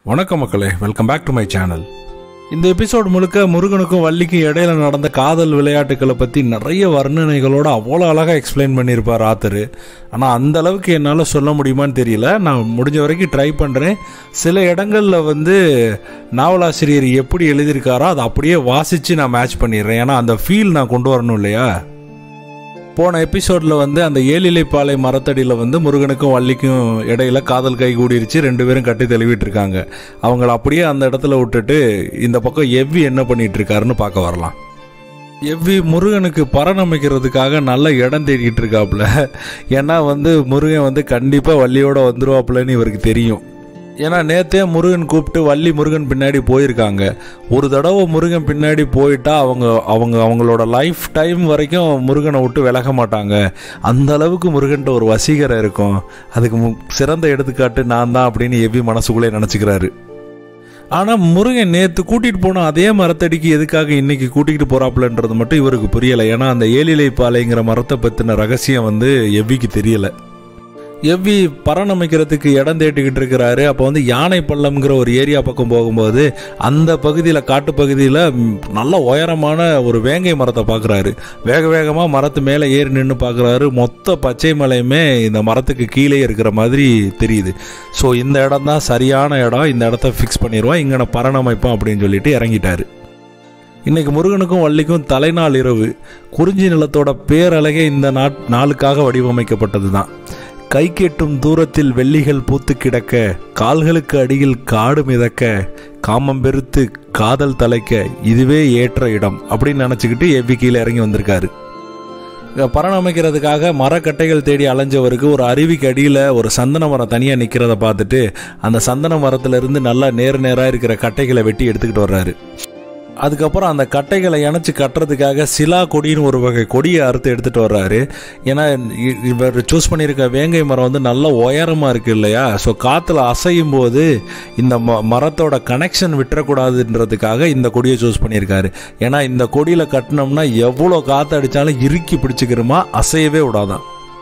வணக்கம் மக்களே welcome back to my channel இந்த எபிசோட் முழுக்க முருகனுக்கும் வள்ளிக்கும் இடையில நடந்த காதல் விளையாட்டுகளை பற்றி நிறைய வர்ணனைகளோட அவ்வளோ அழகாக எக்ஸ்பிளைன் பண்ணியிருப்பார் ஆத்தர் ஆனால் அந்த அளவுக்கு என்னால் சொல்ல முடியுமான்னு தெரியல நான் முடிஞ்ச வரைக்கும் ட்ரை பண்ணுறேன் சில இடங்களில் வந்து நாவலாசிரியர் எப்படி எழுதியிருக்காரோ அதை அப்படியே வாசித்து நான் மேட்ச் பண்ணிடுறேன் ஏன்னா அந்த ஃபீல் நான் கொண்டு வரணும் இல்லையா போன எபிசோடில் வந்து அந்த ஏழிலைப்பாலை மரத்தடியில் வந்து முருகனுக்கும் வள்ளிக்கும் இடையில காதல் கை கூடிருச்சு ரெண்டு பேரும் கட்டி தெளிவிட்டு இருக்காங்க அவங்கள அப்படியே அந்த இடத்துல விட்டுட்டு இந்த பக்கம் எவ்வி என்ன பண்ணிட்டு இருக்காருன்னு பார்க்க வரலாம் எவ்வி முருகனுக்கு பரண் அமைக்கிறதுக்காக நல்ல இடம் தேடிட்டு இருக்காப்புல ஏன்னா வந்து முருகன் வந்து கண்டிப்பாக வள்ளியோட வந்துருவாப்புலன்னு இவருக்கு தெரியும் ஏன்னா நேத்தே முருகன் கூப்பிட்டு வள்ளி முருகன் பின்னாடி போயிருக்காங்க ஒரு தடவை முருகன் பின்னாடி போயிட்டா அவங்க அவங்க அவங்களோட லைஃப் டைம் வரைக்கும் முருகனை விட்டு விலக மாட்டாங்க அந்த அளவுக்கு முருகன்ட்ட ஒரு வசீகரம் இருக்கும் அதுக்கு மு- சிறந்த எடுத்துக்காட்டு நான் தான் அப்படின்னு எவ்வி மனசுக்குள்ளே நினச்சிக்கிறாரு ஆனால் முருகன் நேற்று கூட்டிகிட்டு போன அதே மரத்தடிக்கு எதுக்காக இன்னைக்கு கூட்டிகிட்டு போறாப்புலன்றது மட்டும் இவருக்கு புரியலை ஏன்னா அந்த ஏழிலை பாலைங்கிற மரத்தை பற்றின ரகசியம் வந்து எவ்விக்கு தெரியலை எவ்வி பரண் அமைக்கிறதுக்கு இடம் தேடிக்கிட்டு இருக்கிறாரு அப்போ வந்து யானை பள்ளம்ங்கிற ஒரு ஏரியா பக்கம் போகும்போது அந்த பகுதியில் காட்டு பகுதியில் நல்ல உயரமான ஒரு வேங்கை மரத்தை பார்க்குறாரு வேக வேகமாக மரத்து மேலே ஏறி நின்று பார்க்குறாரு மொத்த பச்சை மலையுமே இந்த மரத்துக்கு கீழே இருக்கிற மாதிரி தெரியுது ஸோ இந்த இடம் தான் சரியான இடம் இந்த இடத்த ஃபிக்ஸ் பண்ணிடுவோம் இங்கே பரண் அமைப்போம் அப்படின்னு சொல்லிட்டு இறங்கிட்டாரு இன்னைக்கு முருகனுக்கும் வள்ளிக்கும் தலைநாள் இரவு குறிஞ்சி நிலத்தோட பேரழகே இந்த நாட் நாளுக்காக வடிவமைக்கப்பட்டது தான் கை கெட்டும் தூரத்தில் வெள்ளிகள் பூத்து கிடக்க கால்களுக்கு அடியில் காடு மிதக்க காமம் பெருத்து காதல் தலைக்க இதுவே ஏற்ற இடம் அப்படின்னு நினச்சிக்கிட்டு எவ்வி கீழே இறங்கி வந்திருக்காரு இங்க பரண் அமைக்கிறதுக்காக மரக்கட்டைகள் தேடி அலைஞ்சவருக்கு ஒரு அருவிக்கு அடியில் ஒரு சந்தன மரம் தனியாக நிற்கிறத பார்த்துட்டு அந்த சந்தன மரத்துல இருந்து நல்லா நேர் நேராக இருக்கிற கட்டைகளை வெட்டி எடுத்துக்கிட்டு வர்றாரு அதுக்கப்புறம் அந்த கட்டைகளை இணைச்சு கட்டுறதுக்காக சிலா கொடின்னு ஒரு வகை கொடியை அறுத்து எடுத்துட்டு வர்றாரு ஏன்னா இ- இவர் சூஸ் பண்ணியிருக்க வேங்கை மரம் வந்து நல்ல உயரமாக இருக்கு இல்லையா ஸோ காற்றுல அசையும் போது இந்த ம மரத்தோட கனெக்ஷன் விட்டுறக்கூடாதுன்றதுக்காக இந்த கொடியை சூஸ் பண்ணியிருக்காரு ஏன்னா இந்த கொடியில் கட்டினோம்னா எவ்வளோ காற்று அடித்தாலும் இறுக்கி பிடிச்சிக்கிறோமா அசையவே விடாதான்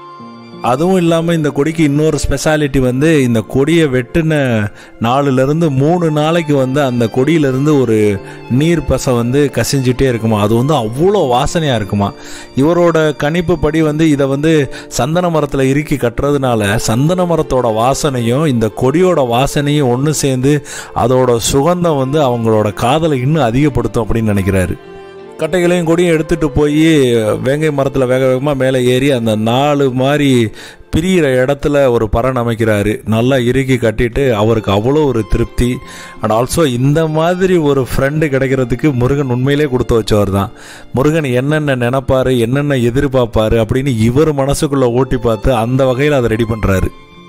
அதுவும் இல்லாமல் இந்த கொடிக்கு இன்னொரு ஸ்பெஷாலிட்டி வந்து இந்த கொடியை வெட்டின நாலுலேருந்து மூணு நாளைக்கு வந்து அந்த கொடியிலேருந்து ஒரு நீர் பசை வந்து கசிஞ்சிட்டே இருக்குமா அது வந்து அவ்வளோ வாசனையாக இருக்குமா இவரோட கணிப்பு படி வந்து இதை வந்து சந்தன மரத்தில் இறுக்கி கட்டுறதுனால சந்தன மரத்தோட வாசனையும் இந்த கொடியோட வாசனையும் ஒன்று சேர்ந்து அதோட சுகந்தம் வந்து அவங்களோட காதலை இன்னும் அதிகப்படுத்தும் அப்படின்னு நினைக்கிறாரு கட்டைகளையும் கொடியும் எடுத்துட்டு போய் வேங்கை மரத்தில் வேக வேகமாக மேலே ஏறி அந்த நாலு மாதிரி பிரியிற இடத்துல ஒரு பறன் அமைக்கிறாரு நல்லா இறுக்கி கட்டிட்டு அவருக்கு அவ்வளோ ஒரு திருப்தி அண்ட் ஆல்சோ இந்த மாதிரி ஒரு ஃப்ரெண்டு கிடைக்கிறதுக்கு முருகன் உண்மையிலே கொடுத்து வச்சவர் தான் முருகன் என்னென்ன நினைப்பாரு என்னென்ன எதிர்பார்ப்பாரு அப்படின்னு இவர் மனசுக்குள்ளே ஓட்டி பார்த்து அந்த வகையில் அதை ரெடி பண்ணுறாரு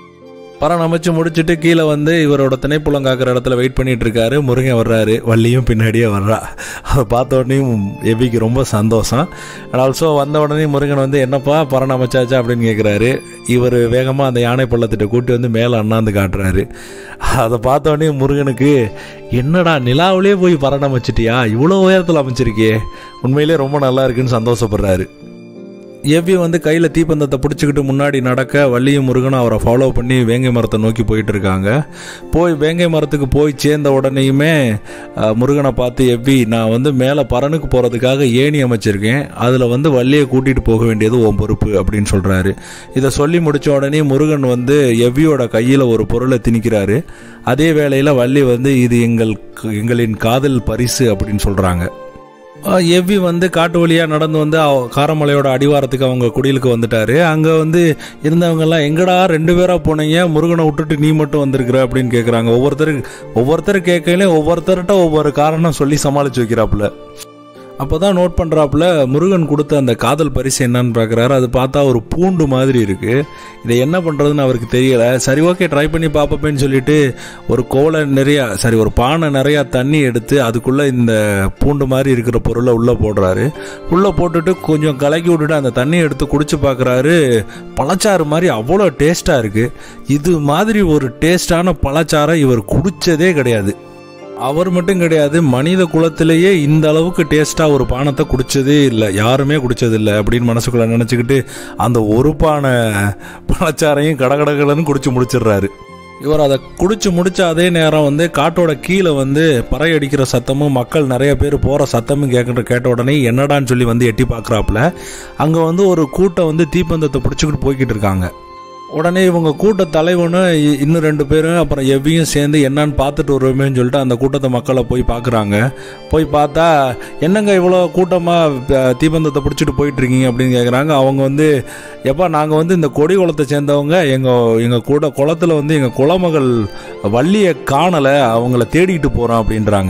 பறன் அமைச்சு முடிச்சுட்டு கீழே வந்து இவரோட திணைப்புலம் காக்கிற இடத்துல வெயிட் பண்ணிட்டு இருக்காரு முருகன் வர்றாரு வள்ளியும் பின்னாடியே வர்றா அதை பார்த்த உடனேயும் எபிக்கு ரொம்ப சந்தோஷம் அண்ட் ஆல்சோ வந்த உடனே முருகன் வந்து என்னப்பா பறன் அமைச்சாச்சா அப்படின்னு கேட்குறாரு இவர் வேகமாக அந்த யானை பள்ளத்திட்ட கூட்டி வந்து மேலே அண்ணாந்து காட்டுறாரு அதை பார்த்த உடனே முருகனுக்கு என்னடா நிலாவிலே போய் பறன் அமைச்சிட்டியா இவ்வளோ உயரத்தில் அமைச்சிருக்கியே உண்மையிலே ரொம்ப நல்லா இருக்குன்னு சந்தோஷப்படுறாரு எவ்வி வந்து கையில் தீப்பந்தத்தை பிடிச்சிக்கிட்டு முன்னாடி நடக்க வள்ளியும் முருகனும் அவரை ஃபாலோ பண்ணி வேங்கை மரத்தை நோக்கி போயிட்டு இருக்காங்க போய் வேங்கை மரத்துக்கு போய் சேர்ந்த உடனேயுமே அஹ், முருகனை பார்த்து எவ்வி நான் வந்து மேலே பரனுக்கு போகிறதுக்காக ஏணி அமைச்சிருக்கேன் அதில் வந்து வள்ளியை கூட்டிகிட்டு போக வேண்டியது உன் பொறுப்பு அப்படின்னு சொல்கிறாரு இதை சொல்லி முடிச்ச உடனே முருகன் வந்து எவ்வியோட கையில் ஒரு பொருளை திணிக்கிறாரு அதே வேளையில் வள்ளி வந்து இது எங்கள் எங்களின் காதல் பரிசு அப்படின்னு சொல்கிறாங்க ஆஹ் எவ்வி வந்து காட்டு வழியாக நடந்து வந்து அவ- காரமலையோட அடிவாரத்துக்கு அவங்க குடிலுக்கு வந்துட்டாரு அங்கே வந்து இருந்தவங்கெல்லாம் எங்கடா ரெண்டு பேரா போனீங்க முருகனை விட்டுட்டு நீ மட்டும் வந்திருக்கிற அப்படின்னு கேட்குறாங்க ஒவ்வொருத்தர் ஒவ்வொருத்தர் கேட்கையிலே ஒவ்வொருத்தர்கிட்ட ஒவ்வொரு காரணம் சொல்லி சமாளித்து வைக்கிறாப்புல அப்போ தான் நோட் பண்ணுறாப்புல முருகன் கொடுத்த அந்த காதல் பரிசு என்னன்னு பார்க்குறாரு அது பார்த்தா ஒரு பூண்டு மாதிரி இருக்குது இதை என்ன பண்ணுறதுன்னு அவருக்கு தெரியலை சரி ஓகே ட்ரை பண்ணி பார்ப்போமேன்னு சொல்லிட்டு ஒரு கோலை நிறையா சரி ஒரு பானை நிறையா தண்ணி எடுத்து அதுக்குள்ளே இந்த பூண்டு மாதிரி இருக்கிற பொருளை உள்ளே போடுறாரு உள்ளே போட்டுட்டு கொஞ்சம் கலக்கி விட்டுட்டு அந்த தண்ணியை எடுத்து குடிச்சு பார்க்குறாரு பழச்சாறு மாதிரி அவ்வளோ டேஸ்ட்டாக இருக்குது இது மாதிரி ஒரு டேஸ்டான பழச்சாறை இவர் குடிச்சதே கிடையாது அவர் மட்டும் கிடையாது மனித குலத்திலேயே இந்த அளவுக்கு டேஸ்ட்டாக ஒரு பானத்தை குடிச்சதே இல்லை யாருமே குடிச்சது இல்லை அப்படின்னு மனசுக்குள்ள நினச்சிக்கிட்டு அந்த ஒரு பானை பழச்சாரையும் கடகடகடன்னு குடிச்சு முடிச்சிடுறாரு இவர் அதை குடிச்சு முடிச்ச அதே நேரம் வந்து காட்டோட கீழே வந்து பறை அடிக்கிற சத்தமும் மக்கள் நிறைய பேர் போகிற சத்தமும் கேட்குற கேட்ட உடனே என்னடான்னு சொல்லி வந்து எட்டி பார்க்குறாப்புல அங்கே வந்து ஒரு கூட்டம் வந்து தீப்பந்தத்தை பிடிச்சிக்கிட்டு போய்கிட்டு இருக்காங்க உடனே இவங்க கூட்ட தலைவனும் இ- இன்னும் ரெண்டு பேரும் அப்புறம் எவ்வியும் சேர்ந்து என்னன்னு பார்த்துட்டு வருவோமேன்னு சொல்லிட்டு அந்த கூட்டத்தை மக்களை போய் பார்க்குறாங்க போய் பார்த்தா என்னங்க இவ்வளோ கூட்டமாக தீபந்தத்தை பிடிச்சிட்டு போயிட்டு இருக்கீங்க அப்படின்னு கேட்குறாங்க அவங்க வந்து எப்பா நாங்கள் வந்து இந்த கொடி குளத்தை சேர்ந்தவங்க எங்கள் எங்கள் கூட குளத்தில் வந்து எங்கள் குலமகள் வள்ளியை காணலை அவங்கள தேடிட்டு போகிறோம் அப்படின்றாங்க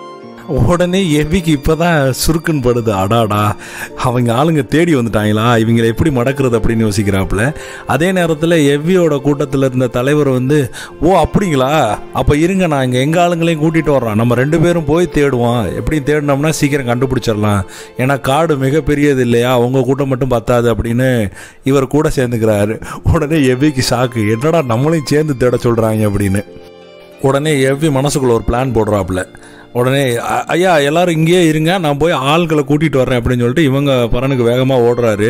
உடனே எவ்விக்கு இப்பதான் சுருக்குன்னு படுது அடாடா அவங்க ஆளுங்க தேடி வந்துட்டாங்களா இவங்களை எப்படி மடக்கிறது அப்படின்னு யோசிக்கிறாப்புல அதே நேரத்தில் எவ்வியோட கூட்டத்தில் இருந்த தலைவர் வந்து ஓ அப்படிங்களா அப்போ இருங்க நான் இங்கே எங்கள் ஆளுங்களையும் கூட்டிகிட்டு வர்றோம் நம்ம ரெண்டு பேரும் போய் தேடுவோம் எப்படி தேடினோம்னா சீக்கிரம் கண்டுபிடிச்சிடலாம் ஏன்னா காடு மிகப்பெரியது இல்லையா உங்கள் கூட்டம் மட்டும் பத்தாது அப்படின்னு இவர் கூட சேர்ந்துக்கிறாரு உடனே எவ்விக்கு ஷாக்கு என்னடா நம்மளையும் சேர்ந்து தேட சொல்கிறாங்க அப்படின்னு உடனே எவ்வி மனசுக்குள்ள ஒரு பிளான் போடுறாப்புல உடனே "அ- ஐயா எல்லாரும் இங்கேயே இருங்க நான் போய் ஆள்களை கூட்டிகிட்டு வரேன் அப்படின்னு சொல்லிட்டு இவங்க பரனுக்கு வேகமாக ஓடுறாரு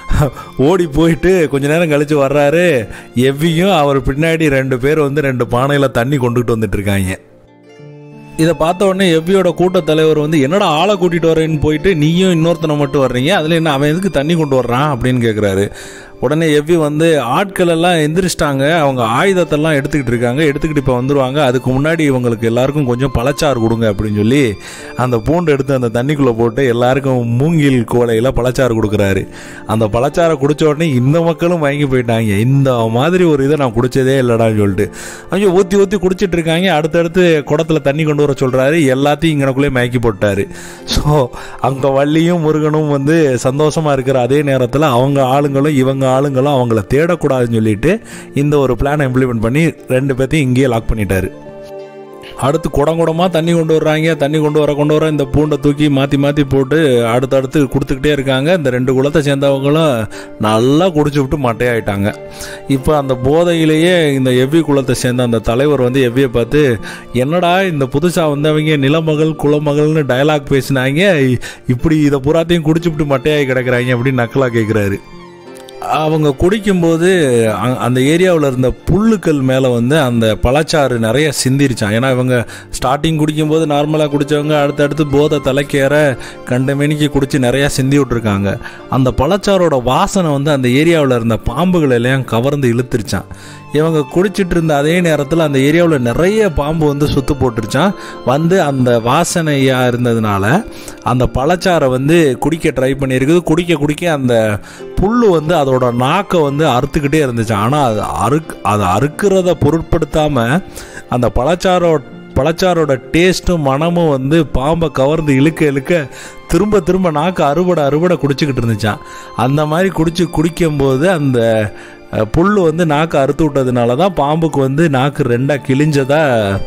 ஓடி போயிட்டு கொஞ்ச நேரம் கழித்து வர்றாரு எவ்வியும் அவர் பின்னாடி ரெண்டு பேர் வந்து ரெண்டு பானையில் தண்ணி கொண்டுகிட்டு வந்துட்டு இருக்காங்க இதை பார்த்த உடனே எவ்வியோட கூட்ட தலைவர் வந்து என்னடா ஆளை கூட்டிட்டு வரேன்னு போயிட்டு நீயும் இன்னொருத்தனை மட்டும் வர்றீங்க அதில் என்ன அவன் எதுக்கு தண்ணி கொண்டு வர்றான் அப்படின்னு கேட்குறாரு உடனே எவ்வி வந்து ஆட்கள் எல்லாம் எந்திரிச்சிட்டாங்க அவங்க ஆயுதத்தெல்லாம் எடுத்துக்கிட்டு இருக்காங்க எடுத்துக்கிட்டு இப்போ வந்துருவாங்க அதுக்கு முன்னாடி இவங்களுக்கு எல்லாருக்கும் கொஞ்சம் பழச்சாறு கொடுங்க அப்படின்னு சொல்லி அந்த பூண்டு எடுத்து அந்த தண்ணிக்குள்ளே போட்டு எல்லாருக்கும் மூங்கில் கோலையில் பழச்சாறு கொடுக்குறாரு அந்த பழச்சாறை குடிச்ச உடனே இந்த மக்களும் மயங்கி போயிட்டாங்க இந்த மாதிரி ஒரு இதை நான் குடிச்சதே இல்லைடான்னு சொல்லிட்டு ஐயோ ஊற்றி ஊற்றி குடிச்சிட்டு இருக்காங்க அடுத்தடுத்து குடத்துல தண்ணி கொண்டு வர சொல்கிறாரு எல்லாத்தையும் இங்கனக்குள்ளே மயக்கி போட்டாரு ஸோ அங்கே வள்ளியும் முருகனும் வந்து சந்தோஷமா இருக்கிற அதே நேரத்தில் அவங்க ஆளுங்களும் இவங்க ஆளுங்களும் அவங்கள தேடக்கூடாதுன்னு சொல்லிட்டு இந்த ஒரு பிளானை இம்ப்ளிமெண்ட் பண்ணி ரெண்டு பேர்த்தையும் இங்கேயே லாக் பண்ணிட்டாரு அடுத்து குடம் குடமாக தண்ணி கொண்டு வர்றாங்க தண்ணி கொண்டு வர கொண்டு வர இந்த பூண்டை தூக்கி மாற்றி மாற்றி போட்டு அடுத்தடுத்து கொடுத்துக்கிட்டே இருக்காங்க இந்த ரெண்டு குலத்தை சேர்ந்தவங்களும் நல்லா குடிச்சு விட்டு மட்டையாயிட்டாங்க இப்போ அந்த போதையிலேயே இந்த எவ்வி குலத்தை சேர்ந்த அந்த தலைவர் வந்து எவ்வியை பார்த்து என்னடா இந்த புதுசாக வந்தவங்க நிலமகள் குலமகள்னு டயலாக் பேசினாங்க இப்படி இதை பூராத்தையும் குடிச்சுவிட்டு மட்டையாகி கிடக்குறாங்க அப்படின்னு நக்கலாக கேட்குறாரு அவங்க குடிக்கும்போது அ- அந்த ஏரியாவில் இருந்த புல்லுக்கள் மேலே வந்து அந்த பழச்சாறு நிறைய சிந்திருச்சான் ஏன்னா இவங்க ஸ்டார்டிங் குடிக்கும்போது நார்மலாக குடித்தவங்க அடுத்தடுத்து போதை தலைக்கேற கண்டமேனிக்கு குடிச்சு நிறையா சிந்தி விட்டுருக்காங்க அந்த பழச்சாரோட வாசனை வந்து அந்த ஏரியாவில் இருந்த பாம்புகள் எல்லாம் கவர்ந்து இழுத்துருச்சான் இவங்க குடிச்சிட்டு இருந்த அதே நேரத்தில் அந்த ஏரியாவில் நிறைய பாம்பு வந்து சுத்து போட்டுருச்சான் வந்து அந்த வாசனையாக இருந்ததுனால அந்த பழச்சாறை வந்து குடிக்க ட்ரை பண்ணியிருக்குது குடிக்க குடிக்க அந்த புல்லு வந்து அதோட நாக்கை வந்து அறுத்துக்கிட்டே இருந்துச்சு ஆனால் அது அறுக் அதை அறுக்கிறத பொருட்படுத்தாமல் அந்த பழச்சாரோ பழச்சாரோட டேஸ்ட்டும் மனமும் வந்து பாம்பை கவர்ந்து இழுக்க இழுக்க திரும்ப திரும்ப நாக்கு அறுபடை அறுபடை குடிச்சிக்கிட்டு இருந்துச்சான் அந்த மாதிரி குடிச்சு குடிக்கும்போது அந்த அஹ், புல்லு வந்து நாக்கு அறுத்து விட்டதுனால தான் பாம்புக்கு வந்து நாக்கு ரெண்டாக கிழிஞ்சதா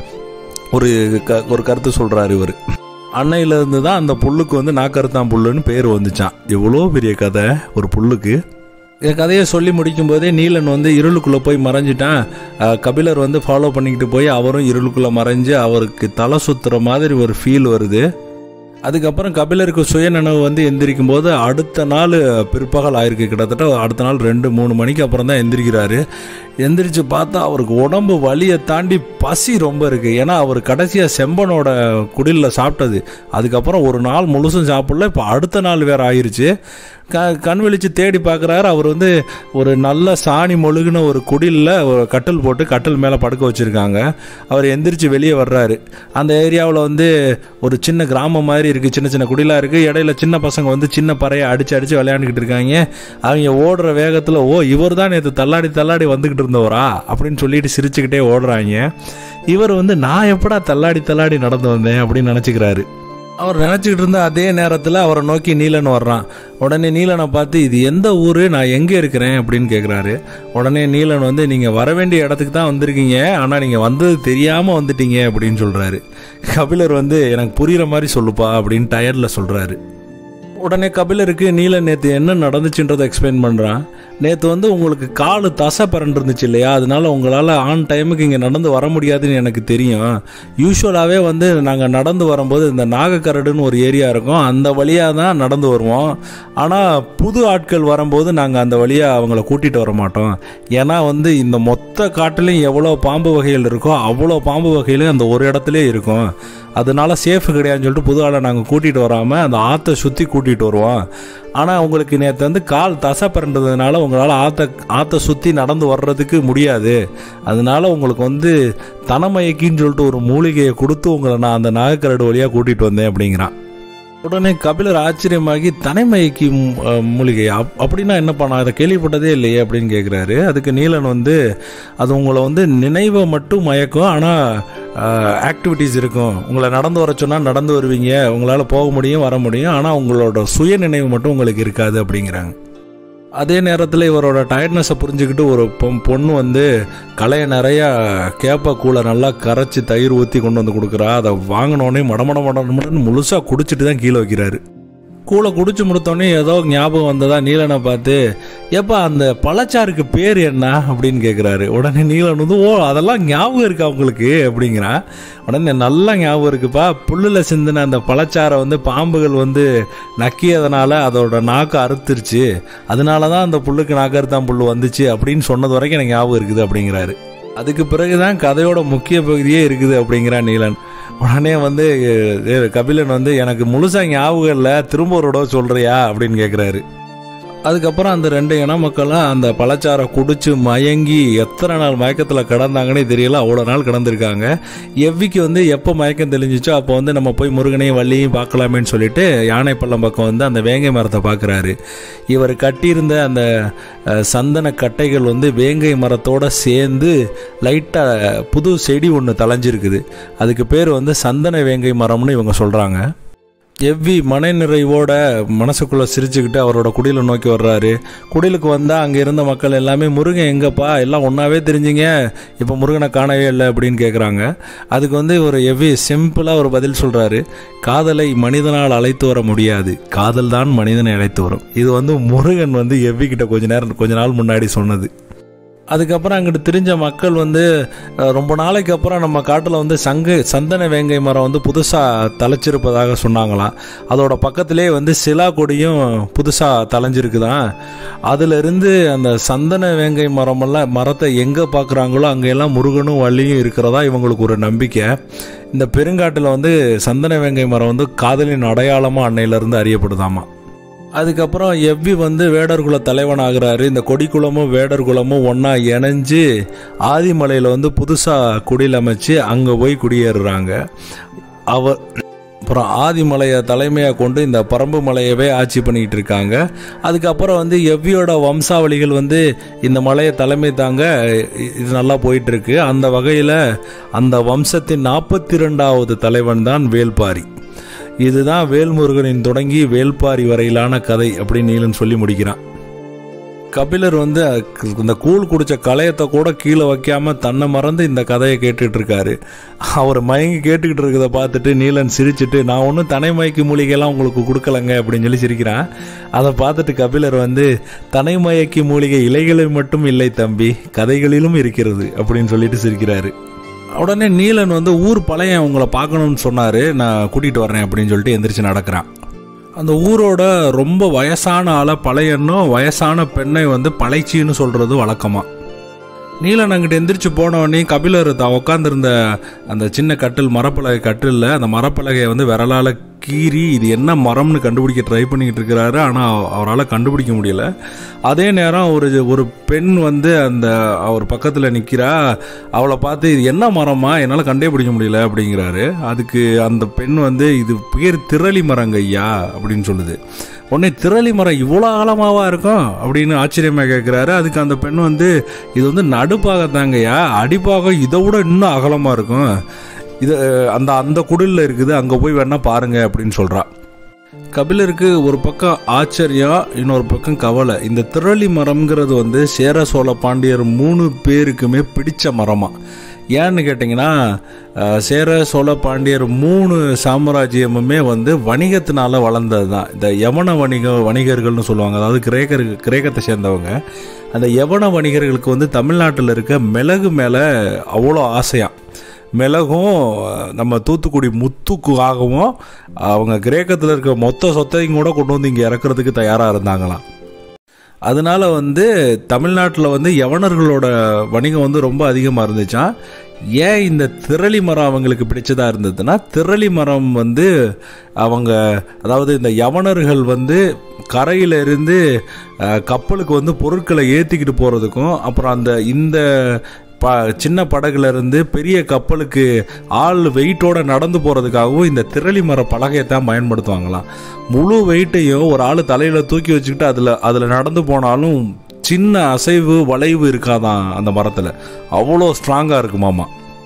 ஒரு க ஒரு கருத்து சொல்கிறாரு இவர் அன்னையிலேருந்து தான் அந்த புல்லுக்கு வந்து நாக்கறுத்தான் புல்லுன்னு பேர் வந்துச்சான் எவ்வளோ பெரிய கதை ஒரு புல்லுக்கு இந்த கதையை சொல்லி முடிக்கும் போதே நீலன் வந்து இருளுக்குள்ளே போய் மறைஞ்சிட்டான் அஹ், கபிலர் வந்து ஃபாலோ பண்ணிக்கிட்டு போய் அவரும் இருளுக்குள்ளே மறைஞ்சு அவருக்கு தலை சுத்துற மாதிரி ஒரு ஃபீல் வருது அதுக்கப்புறம் கபிலருக்கு சுயநினைவு வந்து எந்திரிக்கும் போது அடுத்த நாள் பிற்பகல் ஆயிருக்கு கிட்டத்தட்ட அடுத்த நாள் ரெண்டு மூணு மணிக்கு அப்புறம் தான் எந்திரிக்கிறாரு எந்திரிச்சு பார்த்தா அவருக்கு உடம்பு வலியை தாண்டி பசி ரொம்ப இருக்கு ஏன்னா அவர் கடைசியாக செம்பனோட குடிலில் சாப்பிட்டது அதுக்கப்புறம் ஒரு நாள் முழுசும் சாப்பிடல இப்போ அடுத்த நாள் வேற ஆயிருச்சு க கண் விழிச்சு தேடி பார்க்குறாரு அவர் வந்து ஒரு நல்ல சாணி மொழுகின ஒரு குடிலில் ஒரு கட்டில் போட்டு கட்டில் மேலே படுக்க வச்சுருக்காங்க அவர் எந்திரிச்சு வெளியே வர்றாரு அந்த ஏரியாவில் வந்து ஒரு சின்ன கிராமம் மாதிரி இருக்குது சின்ன சின்ன குடிலாக இருக்குது இடையில சின்ன பசங்க வந்து சின்ன பறையை அடித்து அடித்து விளையாண்டுக்கிட்டு இருக்காங்க அவங்க ஓடுற வேகத்தில் ஓ இவர் தான் நேற்று தள்ளாடி தள்ளாடி வந்துக்கிட்டு இருந்தவரா அப்படின்னு சொல்லிட்டு சிரிச்சுக்கிட்டே ஓடுறாங்க இவர் வந்து நான் எப்படா தள்ளாடி தள்ளாடி நடந்து வந்தேன் அப்படின்னு நினச்சிக்கிறாரு அவர் நினச்சிக்கிட்டு இருந்த அதே நேரத்தில் அவரை நோக்கி நீலன் வர்றான் உடனே நீலனை பார்த்து இது எந்த ஊர் நான் எங்கே இருக்கிறேன் அப்படின்னு கேட்குறாரு உடனே நீலன் வந்து நீங்கள் வர வேண்டிய இடத்துக்கு தான் வந்திருக்கீங்க ஆனால் நீங்கள் வந்தது தெரியாமல் வந்துட்டீங்க அப்படின்னு சொல்கிறாரு கபிலர் வந்து எனக்கு புரிகிற மாதிரி சொல்லுப்பா அப்படின்னு டயரில் சொல்கிறாரு உடனே கபிலருக்கு நீலன் நேற்று என்ன நடந்துச்சுன்றதை எக்ஸ்பிளைன் பண்ணுறான் நேற்று வந்து உங்களுக்கு காலு தசை பரண்டு இருந்துச்சு இல்லையா அதனால உங்களால் ஆன் டைமுக்கு இங்கே நடந்து வர முடியாதுன்னு எனக்கு தெரியும் யூஸ்வலாகவே வந்து நாங்கள் நடந்து வரும்போது இந்த நாகக்கரடுன்னு ஒரு ஏரியா இருக்கும் அந்த வழியாக தான் நடந்து வருவோம் ஆனால் புது ஆட்கள் வரும்போது நாங்கள் அந்த வழியாக அவங்கள கூட்டிகிட்டு வர மாட்டோம் ஏன்னா வந்து இந்த மொத்த காட்டிலையும் எவ்வளோ பாம்பு வகைகள் இருக்கோ அவ்வளோ பாம்பு வகையிலும் அந்த ஒரு இடத்துலே இருக்கும் அதனால சேஃப் கிடையாதுன்னு சொல்லிட்டு புது ஆளை நாங்கள் கூட்டிகிட்டு வராமல் அந்த ஆற்றை சுற்றி கூட்டிகிட்டு வருவோம் ஆனால் உங்களுக்கு நேற்று வந்து கால் தசை பிறண்டதுனால உங்களால் ஆற்ற ஆற்றை சுற்றி நடந்து வர்றதுக்கு முடியாது அதனால உங்களுக்கு வந்து தனமயக்கின்னு சொல்லிட்டு ஒரு மூலிகையை கொடுத்து உங்களை நான் அந்த நாகக்கரடு வழியாக கூட்டிகிட்டு வந்தேன் அப்படிங்கிறான் உடனே கபிலர் ஆச்சரியமாகி தனிமயக்கி மூ- அஹ் மூலிகை அப் அப்படின்னா என்னப்பா நான் அதை கேள்விப்பட்டதே இல்லையே அப்படின்னு கேட்குறாரு அதுக்கு நீலன் வந்து அது உங்களை வந்து நினைவை மட்டும் மயக்கும் ஆனால் ஆக்டிவிட்டீஸ் இருக்கும் உங்களை நடந்து வர சொன்னால் நடந்து வருவீங்க உங்களால் போக முடியும் வர முடியும் ஆனால் உங்களோட சுய நினைவு மட்டும் உங்களுக்கு இருக்காது அப்படிங்கிறாங்க அதே நேரத்தில் இவரோட டயர்ட்னஸை புரிஞ்சுக்கிட்டு ஒரு பொ- பொண்ணு வந்து கலையை நிறையா கேப்ப கூழை நல்லா கரைச்சி தயிர் ஊற்றி கொண்டு வந்து கொடுக்குறா அதை வாங்கினோடனே மடமட மடமடன்னு முழுசாக குடிச்சிட்டு தான் கீழே வைக்கிறாரு கூழை குடிச்சு முடித்தோடனே ஏதோ ஞாபகம் வந்ததா நீலனை பார்த்து ஏப்பா அந்த பழச்சாருக்கு பேர் என்ன அப்படின்னு கேட்குறாரு உடனே நீலன் வந்து ஓ அதெல்லாம் ஞாபகம் இருக்கா உங்களுக்கு அப்படிங்கிறான் உடனே நல்லா ஞாபகம் இருக்குப்பா புல்லில் சிந்தின அந்த பழச்சாரை வந்து பாம்புகள் வந்து நக்கியதுனால அதோட நாக்கு அறுத்துருச்சு அதனால தான் அந்த புல்லுக்கு நாக்கு அறுத்தான் புல் வந்துச்சு அப்படின்னு சொன்னது வரைக்கும் எனக்கு ஞாபகம் இருக்குது அப்படிங்கிறாரு அதுக்கு பிறகுதான் கதையோட முக்கிய பகுதியே இருக்குது அப்படிங்கிறான் நீலன் உடனே வந்து அஹ், கபிலன் வந்து எனக்கு முழுசா ஞாபகம் இல்லை திரும்ப ஒரு தடவை சொல்றியா அப்படின்னு கேட்குறாரு அதுக்கப்புறம் அந்த ரெண்டு இன மக்களும் அந்த பழச்சாரை குடிச்சு மயங்கி எத்தனை நாள் மயக்கத்தில் கிடந்தாங்கன்னே தெரியல அவ்வளோ நாள் கிடந்திருக்காங்க எவ்விக்கு வந்து எப்போ மயக்கம் தெளிஞ்சிச்சோ அப்போ வந்து நம்ம போய் முருகனையும் வள்ளியும் பார்க்கலாமேன்னு சொல்லிட்டு யானை பள்ளம் பக்கம் வந்து அந்த வேங்கை மரத்தை பார்க்குறாரு இவர் கட்டியிருந்த அந்த அஹ், சந்தன கட்டைகள் வந்து வேங்கை மரத்தோட சேர்ந்து லைட்டாக புது செடி ஒன்று தளைஞ்சிருக்குது அதுக்கு பேர் வந்து சந்தன வேங்கை மரம்னு இவங்க சொல்கிறாங்க எவ்வி மன நிறைவோட மனசுக்குள்ள சிரிச்சுக்கிட்டு அவரோட குடிலை நோக்கி வர்றாரு குடிலுக்கு வந்தால் அங்கே இருந்த மக்கள் எல்லாமே முருகன் எங்கப்பா எல்லாம் ஒன்றாவே தெரிஞ்சிங்க இப்போ முருகனை காணவே இல்லை அப்படின்னு கேட்குறாங்க அதுக்கு வந்து ஒரு எவ்வி சிம்பிளாக ஒரு பதில் சொல்கிறாரு காதலை மனிதனால் அழைத்து வர முடியாது காதல் தான் மனிதனை அழைத்து வரும் இது வந்து முருகன் வந்து எவ்வி கிட்ட கொஞ்ச நேரம் கொஞ்ச நாள் முன்னாடி சொன்னது அதுக்கப்புறம் அங்கிட்டு திரிஞ்ச மக்கள் வந்து அஹ், ரொம்ப நாளைக்கு அப்புறம் நம்ம காட்டில் வந்து சங்கு சந்தன வேங்கை மரம் வந்து புதுசாக தலைச்சிருப்பதாக சொன்னாங்களாம் அதோட பக்கத்திலே வந்து சிலா கொடியும் புதுசாக தலைஞ்சிருக்குதான் அதிலிருந்து அந்த சந்தன வேங்கை மரமெல்லாம் மரத்தை எங்கே பார்க்குறாங்களோ அங்கெல்லாம் முருகனும் வள்ளியும் இருக்கிறதா இவங்களுக்கு ஒரு நம்பிக்கை இந்த பெருங்காட்டில் வந்து சந்தன வேங்கை மரம் வந்து காதலின் அடையாளமாக அன்னையிலேருந்து அறியப்படுதாமா அதுக்கப்புறம் எவ்வி வந்து வேடர் குல தலைவன் ஆகுறாரு இந்த கொடிக்குளமும் வேடர் குலமும் ஒன்றா இணைஞ்சு ஆதிமலையில் வந்து புதுசாக குடியில் அமைச்சு அங்கே போய் குடியேறுறாங்க அவர் அப்புறம் ஆதிமலையை தலைமையாக கொண்டு இந்த பரம்பு மலையவே ஆட்சி பண்ணிக்கிட்டு இருக்காங்க அதுக்கப்புறம் வந்து எவ்வியோட வம்சாவளிகள் வந்து இந்த மலையை தலைமை தாங்க இ- இது நல்லா போயிட்டு இருக்கு அந்த வகையில் அந்த வம்சத்தின் நாற்பத்தி ரெண்டாவது தலைவன் தான் வேல்பாரி இதுதான் வேல்முருகனின் தொடங்கி வேல்பாரி வரையிலான கதை அப்படின்னு நீலன் சொல்லி முடிக்கிறான் கபிலர் வந்து அ- இந்த கூழ் குடிச்ச களையத்தை கூட கீழே வைக்காம தன்னை மறந்து இந்த கதையை கேட்டுட்டு இருக்காரு அவர் மயங்கி கேட்டுக்கிட்டு இருக்கிறத பார்த்துட்டு நீலன் சிரிச்சிட்டு நான் ஒன்றும் தனை மயக்கி மூலிகைலாம் உங்களுக்கு கொடுக்கலங்க அப்படின்னு சொல்லி சிரிக்கிறான் அதை பார்த்துட்டு கபிலர் வந்து தனை மயக்கி மூலிகை இலைகளில் மட்டும் இல்லை தம்பி கதைகளிலும் இருக்கிறது அப்படின்னு சொல்லிட்டு சிரிக்கிறாரு உடனே நீலன் வந்து ஊர் பழையன் உங்களை பார்க்கணும்னு சொன்னார் நான் கூட்டிகிட்டு வரேன் அப்படின்னு சொல்லிட்டு எந்திரிச்சு நடக்கிறான் அந்த ஊரோட ரொம்ப வயசான ஆளை பழையன்னும் வயசான பெண்ணை வந்து பழைச்சின்னு சொல்கிறது வழக்கமா நீலன் அங்கிட்டு எந்திரிச்சு போனவொடனே கபிலர் தான் உட்காந்துருந்த அந்த சின்ன கட்டில் மரப்பலகை கட்டிலில் அந்த மரப்பலகையை வந்து விரலால் கீறி இது என்ன மரம்னு கண்டுபிடிக்க ட்ரை பண்ணிக்கிட்டு இருக்கிறாரு ஆனால் அவரால் கண்டுபிடிக்க முடியல அதே நேரம் ஒரு ஒரு பெண் வந்து அந்த அவர் பக்கத்தில் நிற்கிறா அவளை பார்த்து இது என்ன மரமா என்னால் கண்டே பிடிக்க முடியல அப்படிங்கிறாரு அதுக்கு அந்த பெண் வந்து இது பேர் திரளி மரங்க ஐயா அப்படின்னு சொல்லுது உடனே திரளி மரம் இவ்வளோ ஆழமாவா இருக்கும் அப்படின்னு ஆச்சரியமா கேட்குறாரு அதுக்கு அந்த பெண் வந்து இது வந்து நடுப்பாகத்தாங்கய்யா அடிப்பாகம் இதை விட இன்னும் அகலமாக இருக்கும் இது அந்த அந்த குடிலில் இருக்குது அங்கே போய் வேணா பாருங்க அப்படின்னு சொல்றா கபிலருக்கு ஒரு பக்கம் ஆச்சரியம் இன்னொரு பக்கம் கவலை இந்த திரளி மரம்ங்கிறது வந்து சேர சோழ பாண்டியர் மூணு பேருக்குமே பிடிச்ச மரமா ஏன்னு கேட்டிங்கன்னா அஹ், சேர சோழ பாண்டியர் மூணு சாம்ராஜ்யமுமே வந்து வணிகத்தினால வளர்ந்தது தான் இந்த யவன வணிக வணிகர்கள்னு சொல்லுவாங்க அதாவது கிரேக்கர் கிரேக்கத்தை சேர்ந்தவங்க அந்த யவன வணிகர்களுக்கு வந்து தமிழ்நாட்டில் இருக்க மிளகு மேலே அவ்வளோ ஆசையாம் மிளகும் அஹ், நம்ம தூத்துக்குடி முத்துக்காகவும் அவங்க கிரேக்கத்தில் இருக்க மொத்த சொத்தையும் கூட கொண்டு வந்து இங்கே இறக்குறதுக்கு தயாராக இருந்தாங்களாம் அதனால வந்து தமிழ்நாட்டில் வந்து யவனர்களோட வணிகம் வந்து ரொம்ப அதிகமாக இருந்துச்சாம் ஏன் இந்த திரளி மரம் அவங்களுக்கு பிடிச்சதா இருந்ததுன்னா திரளி மரம் வந்து அவங்க அதாவது இந்த யவனர்கள் வந்து கரையில இருந்து அஹ், கப்பலுக்கு வந்து பொருட்களை ஏற்றிக்கிட்டு போகிறதுக்கும் அப்புறம் அந்த இந்த ப சின்ன படகுல இருந்து பெரிய கப்பலுக்கு ஆள் வெயிட்டோட நடந்து போகிறதுக்காகவும் இந்த திரளி மர பலகையை தான் பயன்படுத்துவாங்களாம் முழு வெயிட்டையும் ஒரு ஆள் தலையில் தூக்கி வச்சுக்கிட்டு அதில் அதில் நடந்து போனாலும் சின்ன அசைவு வளைவு இருக்காதான் அந்த மரத்தில் அவ்வளோ ஸ்ட்ராங்காக இருக்குமாமா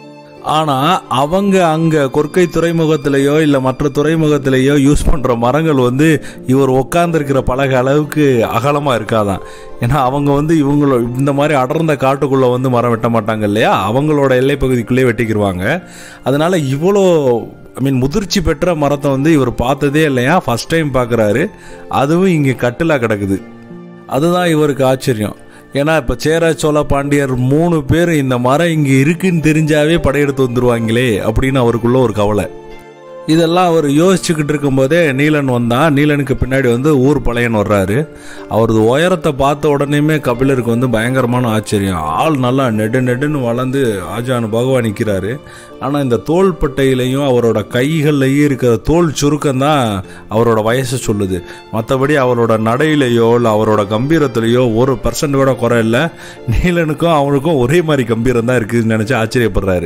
ஆனால் அவங்க அங்கே கொற்கை துறைமுகத்திலேயோ இல்லை மற்ற துறைமுகத்திலேயோ யூஸ் பண்ணுற மரங்கள் வந்து இவர் உட்காந்துருக்கிற பலக அளவுக்கு அகலமாக இருக்காதான் ஏன்னா அவங்க வந்து இவங்களோ இந்த மாதிரி அடர்ந்த காட்டுக்குள்ளே வந்து மரம் வெட்ட மாட்டாங்க இல்லையா அவங்களோட எல்லை பகுதிக்குள்ளே வெட்டிக்கிருவாங்க அதனால இவ்வளோ ஐ மீன் முதிர்ச்சி பெற்ற மரத்தை வந்து இவர் பார்த்ததே இல்லையா ஃபர்ஸ்ட் டைம் பார்க்குறாரு அதுவும் இங்கே கட்டிலாக கிடக்குது அதுதான் இவருக்கு ஆச்சரியம் ஏன்னா இப்போ சேர சோழ பாண்டியர் மூணு பேர் இந்த மரம் இங்கே இருக்குன்னு தெரிஞ்சாவே படையெடுத்து வந்துருவாங்களே அப்படின்னு அவருக்குள்ள ஒரு கவலை இதெல்லாம் அவர் யோசிச்சுக்கிட்டு இருக்கும்போதே நீலன் வந்தான் நீலனுக்கு பின்னாடி வந்து ஊர் பழையன் வர்றாரு அவரது உயரத்தை பார்த்த உடனேயுமே கபிலருக்கு வந்து பயங்கரமான ஆச்சரியம் ஆள் நல்லா நெடு நெடுன்னு வளர்ந்து ஆஜானு பகவான் நிற்கிறாரு ஆனால் இந்த தோள்பட்டையிலையும் அவரோட கைகள்லையும் இருக்கிற தோல் சுருக்கம் தான் அவரோட வயசை சொல்லுது மற்றபடி அவரோட நடையிலையோ இல்லை அவரோட கம்பீரத்திலையோ ஒரு பர்சன்ட் கூட குறை இல்லை நீலனுக்கும் அவனுக்கும் ஒரே மாதிரி கம்பீரம் தான் இருக்குதுன்னு நினச்சி ஆச்சரியப்படுறாரு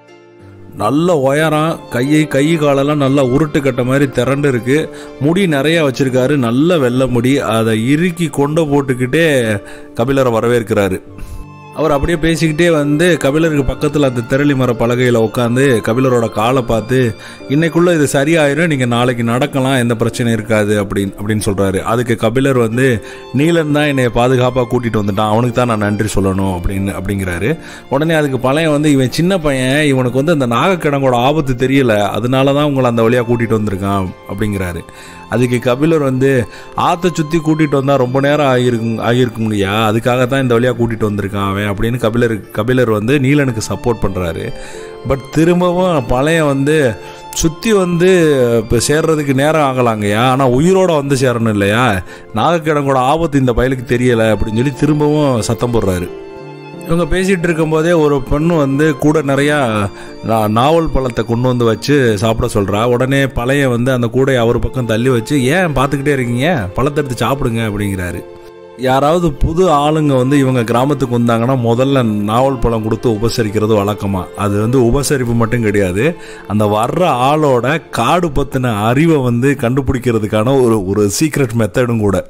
நல்ல உயரம் கையை கை காலெல்லாம் நல்லா உருட்டு கட்ட மாதிரி திரண்டு இருக்கு முடி நிறைய வச்சிருக்காரு நல்ல வெள்ளை முடி அதை இறுக்கி கொண்டை போட்டுக்கிட்டே கபிலரை வரவேற்கிறாரு அவர் அப்படியே பேசிக்கிட்டே வந்து கபிலருக்கு பக்கத்தில் அந்த திரளி மர பலகையில் உட்காந்து கபிலரோட காலை பார்த்து இன்னைக்குள்ள இது சரியாயிரும் நீங்கள் நாளைக்கு நடக்கலாம் எந்த பிரச்சனையும் இருக்காது அப்படின்னு அப்படின்னு சொல்கிறாரு அதுக்கு கபிலர் வந்து நீலன் தான் என்னை பாதுகாப்பாக கூட்டிகிட்டு வந்துட்டான் அவனுக்கு தான் நான் நன்றி சொல்லணும் அப்படின்னு அப்படிங்கிறாரு உடனே அதுக்கு பழையன் வந்து இவன் சின்ன பையன் இவனுக்கு வந்து அந்த நாகக்கிழங்கோட ஆபத்து தெரியல அதனால தான் உங்களை அந்த வழியாக கூட்டிகிட்டு வந்திருக்கான் அப்படிங்கிறாரு அதுக்கு கபிலர் வந்து ஆற்றை சுற்றி கூட்டிகிட்டு வந்தால் ரொம்ப நேரம் ஆகிருக்கும் ஆகியிருக்கும் இல்லையா அதுக்காக தான் இந்த வழியாக கூட்டிகிட்டு வந்திருக்கான் அவன் அப்படின்னு கபிலர் கபிலர் வந்து நீலனுக்கு சப்போர்ட் பண்ணுறாரு பட் திரும்பவும் பழைய வந்து சுற்றி வந்து இப்போ சேர்றதுக்கு நேரம் ஆகலாங்கய்யா ஆனால் உயிரோட வந்து சேரணும் இல்லையா நாகக்கிழங்கோட ஆபத்து இந்த பயலுக்கு தெரியலை அப்படின்னு சொல்லி திரும்பவும் சத்தம் போடுறாரு இவங்க பேசிகிட்டு இருக்கும்போதே ஒரு பெண்ணு வந்து கூட நிறையா நா- நாவல் பழத்தை கொண்டு வந்து வச்சு சாப்பிட சொல்கிறா உடனே பழைய வந்து அந்த கூடையை அவர் பக்கம் தள்ளி வச்சு ஏன் பார்த்துக்கிட்டே இருக்கீங்க பழத்தை எடுத்து சாப்பிடுங்க அப்படிங்கிறாரு யாராவது புது ஆளுங்க வந்து இவங்க கிராமத்துக்கு வந்தாங்கன்னா முதல்ல நாவல் பழம் கொடுத்து உபசரிக்கிறது வழக்கமாக அது வந்து உபசரிப்பு மட்டும் கிடையாது அந்த வர்ற ஆளோட காடு பற்றின அறிவை வந்து கண்டுபிடிக்கிறதுக்கான ஒரு ஒரு சீக்ரெட் மெத்தடும் கூட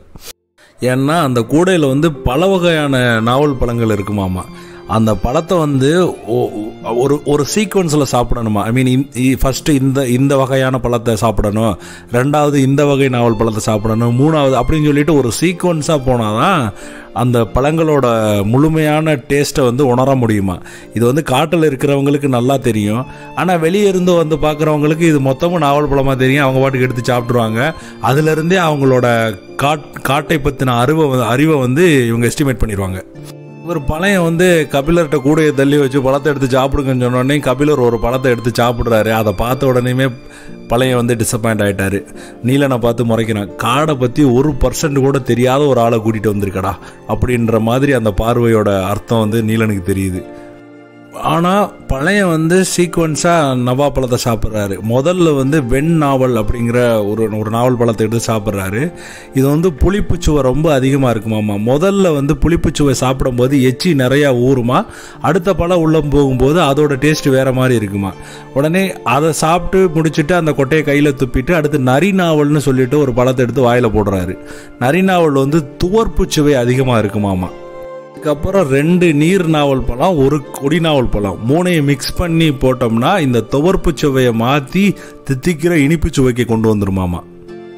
ஏன்னா அந்த கூடையில் வந்து பல வகையான நாவல் பழங்கள் இருக்குமாமா அந்த பழத்தை வந்து ஒ- ஒரு ஒரு சீக்வன்ஸில் சாப்பிடணுமா ஐ மீன் ஃபஸ்ட்டு இந்த இந்த வகையான பழத்தை சாப்பிடணும் ரெண்டாவது இந்த வகை நாவல் பழத்தை சாப்பிடணும் மூணாவது அப்படின்னு சொல்லிட்டு ஒரு சீக்வன்ஸாக போனால் தான் அந்த பழங்களோட முழுமையான டேஸ்ட்டை வந்து உணர முடியுமா இது வந்து காட்டில் இருக்கிறவங்களுக்கு நல்லா தெரியும் ஆனால் வெளியே இருந்து வந்து பார்க்குறவங்களுக்கு இது மொத்தமும் நாவல் பழமாக தெரியும் அவங்க பாட்டுக்கு எடுத்து சாப்பிட்ருவாங்க அதுலேருந்தே அவங்களோட காட் காட்டை பற்றின அறிவை வந்து- அறிவை வந்து இவங்க எஸ்டிமேட் பண்ணிடுவாங்க இவர் பழையன் வந்து கபிலர்கிட்ட கூடையை தள்ளி வச்சு பழத்தை எடுத்து சாப்பிடுங்கன்னு சொன்ன உடனே கபிலர் ஒரு பழத்தை எடுத்து சாப்பிட்றாரு அதை பார்த்த உடனேயுமே பழையன் வந்து டிசப்பாயிண்ட் ஆயிட்டாரு நீலனை பார்த்து முறைக்கிறான் காடை பற்றி ஒரு பர்சன்ட் கூட தெரியாத ஒரு ஆளை கூட்டிகிட்டு வந்திருக்கடா அப்படின்ற மாதிரி அந்த பார்வையோட அர்த்தம் வந்து நீலனுக்கு தெரியுது ஆனால் பழைய வந்து சீக்வன்ஸாக நவா பழத்தை சாப்பிட்றாரு முதல்ல வந்து வெண் நாவல் அப்படிங்கிற ஒரு ஒரு நாவல் பழத்தை எடுத்து சாப்பிட்றாரு இது வந்து புளிப்புச்சுவை ரொம்ப அதிகமாக இருக்குமாமா முதல்ல வந்து புளிப்புச்சுவை சாப்பிடும்போது எச்சி நிறையா ஊறுமா அடுத்த பழம் உள்ள போகும்போது அதோட டேஸ்ட் வேற மாதிரி இருக்குமா உடனே அதை சாப்பிட்டு முடிச்சுட்டு அந்த கொட்டையை கையில் துப்பிட்டு அடுத்து நரி நாவல்னு சொல்லிட்டு ஒரு பழத்தை எடுத்து வாயில் போடுறாரு நரி நாவல் வந்து துவர்ப்பு சுவை அதிகமாக இருக்குமாமா அதுக்கப்புறம் ரெண்டு நீர் நாவல் பழம் ஒரு கொடி நாவல் பழம் மூணையும் மிக்ஸ் பண்ணி போட்டோம்னா இந்த துவர்ப்பு சுவையை மாற்றி தித்திக்கிற இனிப்பு சுவைக்கு கொண்டு வந்துருமாமா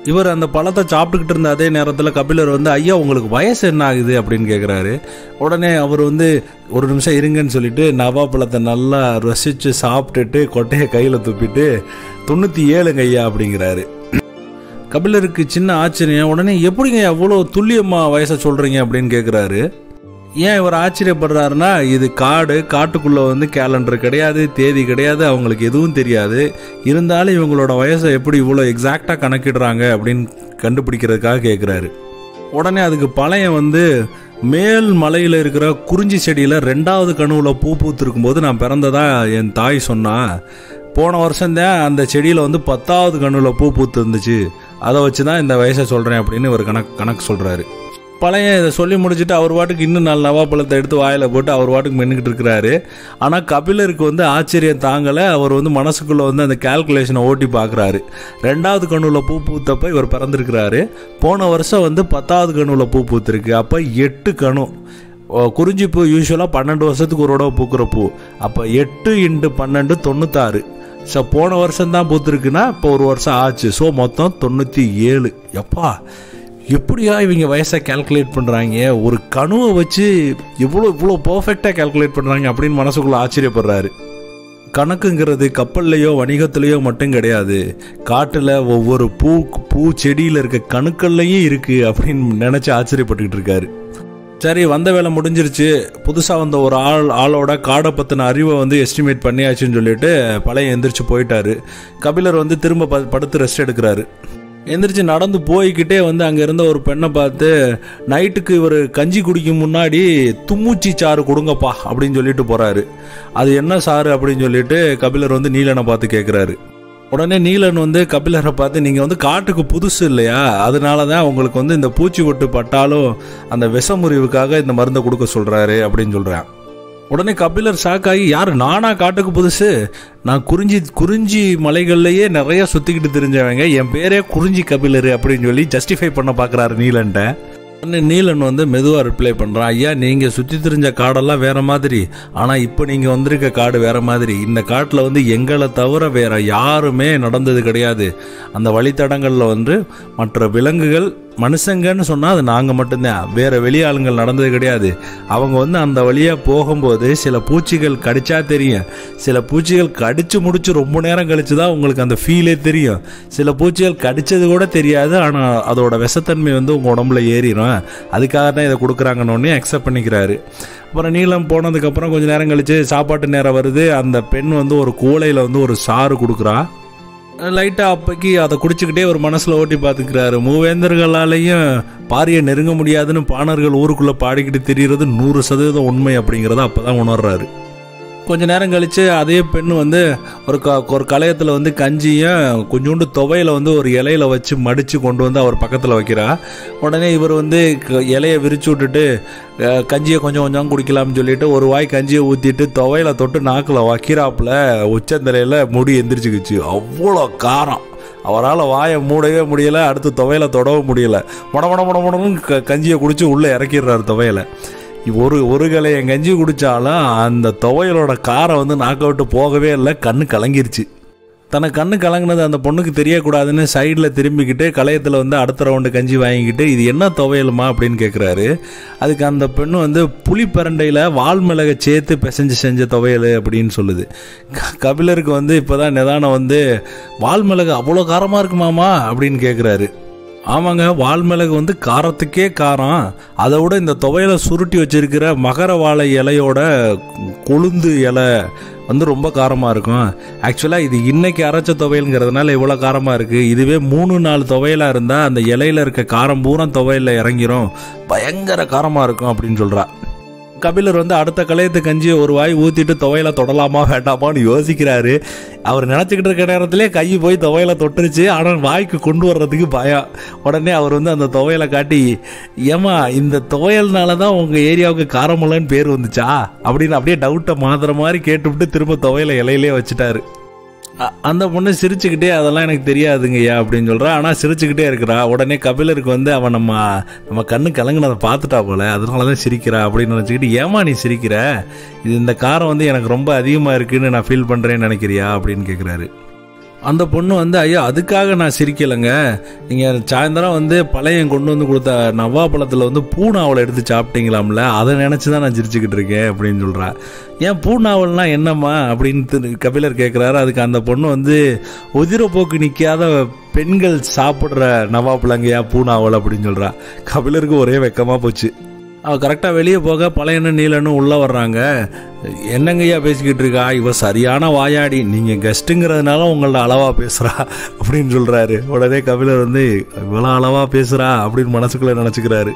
இவர் அந்த பழத்தை சாப்பிட்டுக்கிட்டு இருந்த அதே நேரத்தில் கபிலர் வந்து ஐயா உங்களுக்கு வயசு என்ன ஆகுது அப்படின்னு கேட்குறாரு உடனே அவர் வந்து ஒரு நிமிஷம் இருங்கன்னு சொல்லிட்டு நவாப்பழத்தை நல்லா ரசித்து சாப்பிட்டுட்டு கொட்டையை கையில் துப்பிட்டு தொண்ணூற்றி ஏழுங்க ஐயா அப்படிங்கிறாரு கபிலருக்கு சின்ன ஆச்சரியம் உடனே எப்படிங்க அவ்வளோ துல்லியமாக வயசை சொல்கிறீங்க அப்படின்னு கேட்குறாரு ஏன் இவர் ஆச்சரியப்படுறாருன்னா இது காடு காட்டுக்குள்ளே வந்து கேலண்டர் கிடையாது தேதி கிடையாது அவங்களுக்கு எதுவும் தெரியாது இருந்தாலும் இவங்களோட வயசை எப்படி இவ்வளோ எக்ஸாக்டாக கணக்கிடுறாங்க அப்படின்னு கண்டுபிடிக்கிறதுக்காக கேட்குறாரு உடனே அதுக்கு பழையன் வந்து மேல் மலையில் இருக்கிற குறிஞ்சி செடியில் ரெண்டாவது கணுவில் பூ பூத்திருக்கும் போது நான் பிறந்ததா என் தாய் சொன்னா போன வருஷம்தான் அந்த செடியில் வந்து பத்தாவது கண்ணில் பூ பூத்து இருந்துச்சு அதை வச்சு தான் இந்த வயசை சொல்கிறேன் அப்படின்னு ஒரு கணக்கு கணக்கு சொல்கிறாரு பழைய இதை சொல்லி முடிச்சுட்டு அவர் வாட்டுக்கு இன்னும் நாலு நவாப்பழத்தை எடுத்து வாயில் போட்டு அவர் வாட்டுக்கு மென்னுக்கிட்டு இருக்கிறாரு ஆனால் கபிலருக்கு வந்து ஆச்சரியம் தாங்கலை அவர் வந்து மனசுக்குள்ளே வந்து அந்த கால்குலேஷனை ஓட்டி பார்க்குறாரு ரெண்டாவது கண்ணுல பூ பூத்தப்ப இவர் பிறந்திருக்கிறாரு போன வருஷம் வந்து பத்தாவது கண்ணுல பூ பூத்திருக்கு அப்போ எட்டு கணு ஓ, குறிஞ்சி பூ யூஸ்வலாக பன்னெண்டு வருஷத்துக்கு ஒரு தடவை பூக்கிற பூ அப்போ எட்டு இன்ட்டு பன்னெண்டு தொண்ணூத்தாறு ஸோ போன வருஷம் தான் பூத்துருக்குன்னா இப்போ ஒரு வருஷம் ஆச்சு ஸோ மொத்தம் தொண்ணூற்றி ஏழு எப்பா எப்படியா இவங்க வயசை கால்குலேட் பண்ணுறாங்க ஒரு கணுவை வச்சு இவ்வளோ இவ்வளோ பர்ஃபெக்டாக கால்குலேட் பண்ணுறாங்க அப்படின்னு மனசுக்குள்ள ஆச்சரியப்படுறாரு கணக்குங்கிறது கப்பல்லையோ வணிகத்திலையோ மட்டும் கிடையாது காட்டில் ஒவ்வொரு பூ பூ செடியில் இருக்க கணுக்கள்லையும் இருக்குது அப்படின்னு நினச்சி ஆச்சரியப்பட்டுக்கிட்டு இருக்காரு சரி வந்த வேலை முடிஞ்சிருச்சு புதுசாக வந்த ஒரு ஆள் ஆளோட காடை பற்றின அறிவை வந்து எஸ்டிமேட் பண்ணியாச்சுன்னு சொல்லிட்டு பழைய எந்திரிச்சு போயிட்டாரு கபிலர் வந்து திரும்ப ப- படுத்து ரெஸ்ட் எடுக்கிறாரு எந்திரிச்சு நடந்து போய்கிட்டே வந்து அங்கே இருந்த ஒரு பெண்ணை பார்த்து நைட்டுக்கு இவர் கஞ்சி குடிக்கும் முன்னாடி தும்முச்சி சாறு கொடுங்கப்பா அப்படின்னு சொல்லிட்டு போகிறாரு அது என்ன சாறு அப்படின்னு சொல்லிட்டு கபிலர் வந்து நீலனை பார்த்து கேட்குறாரு உடனே நீலன் வந்து கபிலரை பார்த்து நீங்கள் வந்து காட்டுக்கு புதுசு இல்லையா அதனால தான் உங்களுக்கு வந்து இந்த பூச்சி ஒட்டு பட்டாலும் அந்த விஷமுறிவுக்காக இந்த மருந்தை கொடுக்க சொல்கிறாரு அப்படின்னு சொல்கிறேன் உடனே கபிலர் ஷாக் ஆகி யார் நானா காட்டுக்கு புதுசு நான் குறிஞ்சி குறிஞ்சி மலைகள்லயே நிறைய சுற்றிக்கிட்டு தெரிஞ்சவங்க என் பேரே குறிஞ்சி கபிலர் அப்படின்னு சொல்லி ஜஸ்டிஃபை பண்ண பார்க்குறாரு நீலன்ட்ட உடனே நீலன் வந்து மெதுவாக ரிப்ளை பண்ணுறான் ஐயா நீங்கள் சுற்றி தெரிஞ்ச காடெல்லாம் வேற மாதிரி ஆனால் இப்போ நீங்கள் வந்திருக்க காடு வேற மாதிரி இந்த காட்டில் வந்து எங்களை தவிர வேற யாருமே நடந்தது கிடையாது அந்த வழித்தடங்களில் வந்து மற்ற விலங்குகள் மனுஷங்கன்னு சொன்னால் அது நாங்கள் மட்டும்தான் வேற வெளியாளுங்கள் நடந்தது கிடையாது அவங்க வந்து அந்த வழியாக போகும்போது சில பூச்சிகள் கடிச்சா தெரியும் சில பூச்சிகள் கடிச்சு முடிச்சு ரொம்ப நேரம் கழிச்சு தான் உங்களுக்கு அந்த ஃபீலே தெரியும் சில பூச்சிகள் கடிச்சது கூட தெரியாது ஆனால் அதோட விஷத்தன்மை வந்து உங்கள் உடம்புல ஏறிடும் அதுக்காக தான் இதை கொடுக்குறாங்கன்னு அக்செப்ட் பண்ணிக்கிறாரு அப்புறம் நீளம் போனதுக்கப்புறம் கொஞ்சம் நேரம் கழிச்சு சாப்பாட்டு நேரம் வருது அந்த பெண் வந்து ஒரு கூளையில் வந்து ஒரு சாறு கொடுக்குறா லைட்டாக அப்போக்கி அதை குடிச்சுக்கிட்டே ஒரு மனசில் ஓட்டி பார்த்துக்கிறாரு மூவேந்தர்களாலையும் பாரியை நெருங்க முடியாதுன்னு பாணர்கள் ஊருக்குள்ளே பாடிக்கிட்டு திரியிறது நூறு சதவீதம் உண்மை அப்படிங்கிறத அப்போ தான் உணர்றாரு கொஞ்ச நேரம் கழித்து அதே பெண் வந்து ஒரு க ஒரு கலையத்தில் வந்து கஞ்சியும் கொஞ்சோண்டு துவையில வந்து ஒரு இலையில வச்சு மடித்து கொண்டு வந்து அவர் பக்கத்தில் வைக்கிறா உடனே இவர் வந்து க- இலையை விரிச்சு விட்டுட்டு அஹ், கஞ்சியை கொஞ்சம் கொஞ்சம் குடிக்கலாம்னு சொல்லிட்டு ஒரு வாய் கஞ்சியை ஊற்றிட்டு துவையில தொட்டு நாக்கில் வைக்கிறாப்புல உச்சந்தலையில் முடி எந்திரிச்சுக்கிச்சு அவ்வளோ காரம் அவரால் வாயை மூடவே முடியல அடுத்து துவையில தொடவும் முடியல மொட மொட மொட மொடன்னு க கஞ்சியை குடிச்சு உள்ளே இறக்கிடுறாரு துவையில ஒரு ஒரு கலையன் கஞ்சி குடிச்சாலும் அந்த துவையலோட காரம் வந்து நாக்க விட்டு போகவே இல்லை கண்ணு கலங்கிருச்சு தனக்கு கண்ணு கலங்கினது அந்த பொண்ணுக்கு தெரியக்கூடாதுன்னு சைடில் திரும்பிக்கிட்டு கலையத்தில் வந்து அடுத்த ரவுண்டு கஞ்சி வாங்கிக்கிட்டு இது என்ன துவையலுமா அப்படின்னு கேட்குறாரு அதுக்கு அந்த பெண்ணு வந்து புளிப்பரண்டையில் வால்மிளகை சேர்த்து பிசைஞ்சு செஞ்ச துவையல் அப்படின்னு சொல்லுது க- கபிலருக்கு வந்து இப்போ தான் நிதானம் வந்து வால்மிளகு அவ்வளோ காரமாக இருக்குமாமா அப்படின்னு கேட்குறாரு ஆமாங்க வால்மிளகு வந்து காரத்துக்கே காரம் அதை விட இந்த துவையில சுருட்டி வச்சிருக்கிற மகர வாழை இலையோட கொழுந்து இலை வந்து ரொம்ப காரமாக இருக்கும் ஆக்சுவலாக இது இன்னைக்கு அரைச்ச துவையலுங்கிறதுனால இவ்வளோ காரமாக இருக்குது இதுவே மூணு நாலு துவையலாக இருந்தால் அந்த இலையில இருக்க காரம் பூரா துவையில இறங்கிரும் பயங்கர காரமாக இருக்கும் அப்படின்னு சொல்கிறா கபிலர் வந்து அடுத்த கலையத்து கஞ்சியை ஒரு வாய் ஊத்திட்டு துவையில தொடலாமா வேண்டாமான்னு யோசிக்கிறாரு அவர் நினச்சிக்கிட்டு இருக்க நேரத்திலே கை போய் துவையில தொட்டுருச்சு ஆனால் வாய்க்கு கொண்டு வர்றதுக்கு பயம் உடனே அவர் வந்து அந்த துவையலை காட்டி ஏமா இந்த துவையல்னால தான் உங்கள் ஏரியாவுக்கு காரமல்லன்னு பேர் வந்துச்சா அப்படின்னு அப்படியே டவுட்டை மாத்துற மாதிரி கேட்டுவிட்டு திரும்ப துவையலை இலையிலே வச்சுட்டாரு அ- அந்த பொண்ணு சிரிச்சுக்கிட்டே அதெல்லாம் எனக்கு தெரியாதுங்கய்யா அப்படின்னு சொல்றா ஆனால் சிரிச்சுக்கிட்டே இருக்கிறா உடனே கபிலருக்கு வந்து அவன் நம்ம நம்ம கண்ணு கலங்குனதை பார்த்துட்டா போல அதனால தான் சிரிக்கிறா அப்படின்னு நினச்சிக்கிட்டு ஏமா நீ சிரிக்கிற இது இந்த காரம் வந்து எனக்கு ரொம்ப அதிகமாக இருக்குன்னு நான் ஃபீல் பண்ணுறேன்னு நினைக்கிறியா அப்படின்னு கேட்குறாரு அந்த பொண்ணு வந்து ஐயா அதுக்காக நான் சிரிக்கலைங்க நீங்கள் சாயந்தரம் வந்து பழையன் கொண்டு வந்து கொடுத்த நவா பழத்தில் வந்து பூனாவலை எடுத்து சாப்பிட்டீங்களாம்ல அதை நினச்சி தான் நான் சிரிச்சுக்கிட்டு இருக்கேன் அப்படின்னு சொல்கிறா ஏன் பூனாவல்னா என்னம்மா அப்படின்னு திரு- கபிலர் கேட்குறாரு அதுக்கு அந்த பொண்ணு வந்து உதிரப்போக்கு நிற்காத பெண்கள் சாப்பிட்ற நவாப்பழங்கயா பூனாவல் அப்படின்னு சொல்கிறா கபிலருக்கு ஒரே வெக்கமாக போச்சு அவள் கரெக்டாக வெளியே போக பழையனும் நீலனும் உள்ளே வர்றாங்க என்னங்கய்யா பேசிக்கிட்டு இருக்கா இவ சரியான வாயாடி நீங்கள் கெஸ்ட்டுங்கிறதுனால உங்கள்ட்ட அளவாக பேசுகிறா அப்படின்னு சொல்கிறாரு உடனே கபிலர் வந்து இவ்வளோ அளவாக பேசுகிறா அப்படின்னு மனசுக்குள்ளே நினச்சிக்கிறாரு